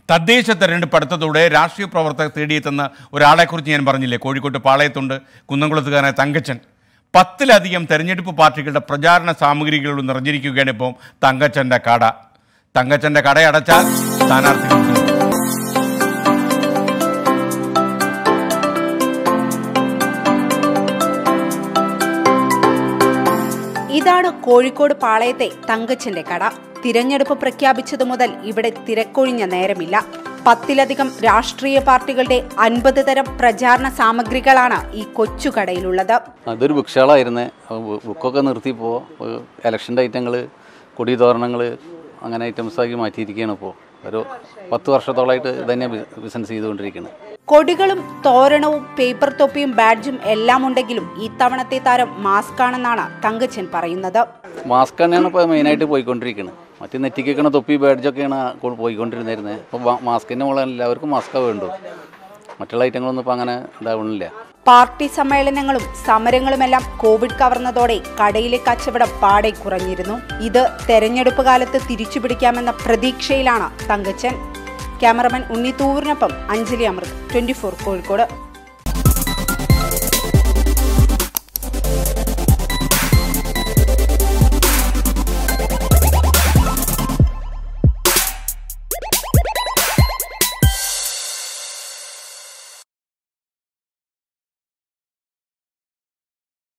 തദ്ദേശ തെരഞ്ഞെടുപ്പ് അടുത്തതോടെ രാഷ്ട്രീയ പ്രവർത്തകർ തേടിയെത്തുന്ന ഒരാളെക്കുറിച്ച് ഞാൻ പറഞ്ഞില്ലേ കോഴിക്കോട്ട് പാളയത്തുണ്ട് കുന്നംകുളത്തുകാരനായ തങ്കച്ചൻ പത്തിലധികം തെരഞ്ഞെടുപ്പ് പാർട്ടികളുടെ പ്രചാരണ സാമഗ്രികൾ നിറഞ്ഞിരിക്കുകയാണ് ഇപ്പോൾ തങ്കച്ചൻ്റെ കട തങ്കച്ചൻ്റെ കടയടച്ചാൽ സ്ഥാനാർത്ഥികൾ തീർന്നു. ഇതാണ് കോഴിക്കോട് പാളയത്തെ തങ്കച്ചന്റെ കട തിരഞ്ഞെടുപ്പ് പ്രഖ്യാപിച്ചതു മുതൽ ഇവിടെ തിരക്കൊഴിഞ്ഞ നേരമില്ല പത്തിലധികം രാഷ്ട്രീയ പാർട്ടികളുടെ അൻപത് തരം പ്രചാരണ സാമഗ്രികളാണ് ഈ കൊച്ചു കടയിലുള്ളത് അതൊരു ബുക്ക്ഷാളായിരുന്നേ ബുക്കൊക്കെ നിർത്തിയപ്പോൾ ഇലക്ഷൻ്റെ ഐറ്റങ്ങൾ കൊടി തോരണങ്ങൾ അങ്ങനെ ഐറ്റംസ് ആക്കി മാറ്റിയിരിക്കുകയാണ് ഇപ്പോൾ ഒരു പത്ത് വർഷത്തോളമായിട്ട് ഇതന്നെ ബിസിനസ് ചെയ്തുകൊണ്ടിരിക്കുന്നത് കൊടികളും തോരണവും പേപ്പർ തൊപ്പിയും ബാഡ്ജും എല്ലാം ഉണ്ടെങ്കിലും ഇത്തവണത്തെ താരം മാസ്ക് ആണെന്നാണ് തങ്കച്ചൻ പറയുന്നത് മാസ്ക് തന്നെയാണ് ഇപ്പോൾ മെയിനായിട്ട് പോയിക്കൊണ്ടിരിക്കുന്നത് മറ്റേ നെറ്റിക്കേക്കണ തൊപ്പി ബാഡ്ജൊക്കെയാണ് കൊ- പോയിക്കൊണ്ടിരുന്നിരുന്നത് ഇപ്പോൾ മാസ്കിൻ്റെ മുകളിൽ എല്ലാവർക്കും മാസ്ക് വേണ്ടു മറ്റുള്ള ഐറ്റങ്ങളൊന്നും ഇപ്പോൾ അങ്ങനെ ഇതാവണില്ല പാർട്ടി സമ്മേളനങ്ങളും സമരങ്ങളുമെല്ലാം കോവിഡ് കവർന്നതോടെ കടയിലെ കച്ചവടം പാടെ കുറഞ്ഞിരുന്നു ഇത് തെരഞ്ഞെടുപ്പ് കാലത്ത് തിരിച്ചുപിടിക്കാമെന്ന പ്രതീക്ഷയിലാണ് തങ്കച്ചൻ ക്യാമറമാൻ ഉണ്ണി തൂറിനൊപ്പം അഞ്ജലി അമൃത് ട്വന്റി കോഴിക്കോട്